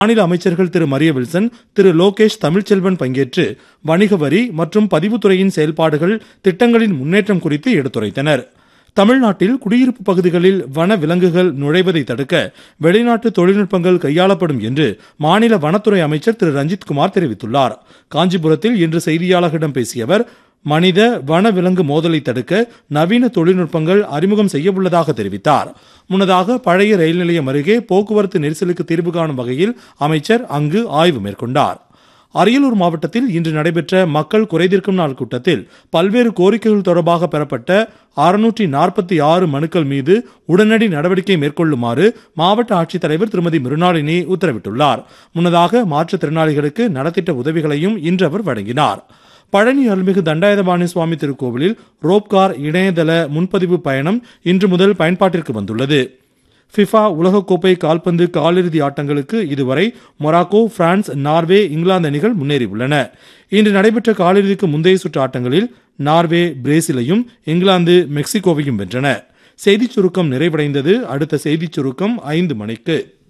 மாநில அமைச்சர்கள் திரு மரிய வில்சன் திரு லோகேஷ் தமிழ்ச்செல்வன் பங்கேற்று வணிக வரி மற்றும் பதிவுத்துறையின் செயல்பாடுகள் திட்டங்களின் முன்னேற்றம் குறித்து எடுத்துரைத்தனர் தமிழ்நாட்டில் குடியிருப்பு பகுதிகளில் வன விலங்குகள் நுழைவதை தடுக்க வெளிநாட்டு தொழில்நுட்பங்கள் கையாளப்படும் என்று மாநில வனத்துறை அமைச்சர் திரு ரஞ்சித் குமார் தெரிவித்துள்ளார் காஞ்சிபுரத்தில் இன்று செய்தியாளர்களிடம் பேசிய அவர் மனித வன விலங்கு மோதலை தடுக்க நவீன தொழில்நுட்பங்கள் அறிமுகம் செய்ய உள்ளதாக தெரிவித்தார் முன்னதாக பழைய ரயில் நிலையம் அருகே போக்குவரத்து நெரிசலுக்கு தீர்வு காணும் வகையில் அமைச்சர் அங்கு ஆய்வு மேற்கொண்டார் அரியலூர் மாவட்டத்தில் இன்று நடைபெற்ற மக்கள் குறைதீர்க்கும் நாள் கூட்டத்தில் பல்வேறு கோரிக்கைகள் தொடர்பாக பெறப்பட்ட அறுநூற்றி நாற்பத்தி ஆறு மனுக்கள் மீது உடனடி நடவடிக்கை மேற்கொள்ளுமாறு மாவட்ட ஆட்சித்தலைவர் திருமதி மிருணாளினி உத்தரவிட்டுள்ளார் முன்னதாக மாற்றுத்திறனாளிகளுக்கு நலத்திட்ட உதவிகளையும் இன்று அவர் வழங்கினார் பழனி அருள்மிகு தண்டாயுதபாணி சுவாமி திருக்கோவிலில் ரோப்கார் இணையதள முன்பதிவு பயணம் இன்று முதல் பயன்பாட்டிற்கு வந்துள்ளது ஃபிஃபா உலகக்கோப்பை கால்பந்து காலிறுதி ஆட்டங்களுக்கு இதுவரை மொராக்கோ பிரான்ஸ் நார்வே இங்கிலாந்து அணிகள் முன்னேறியுள்ளன இன்று நடைபெற்ற காலிறுதிக்கு முந்தைய சுற்று ஆட்டங்களில் நார்வே பிரேசிலையும் இங்கிலாந்து மெக்சிகோவையும் வென்றன செய்திச் சுருக்கம் நிறைவடைந்தது அடுத்த செய்திச் சுருக்கம் ஐந்து மணிக்கு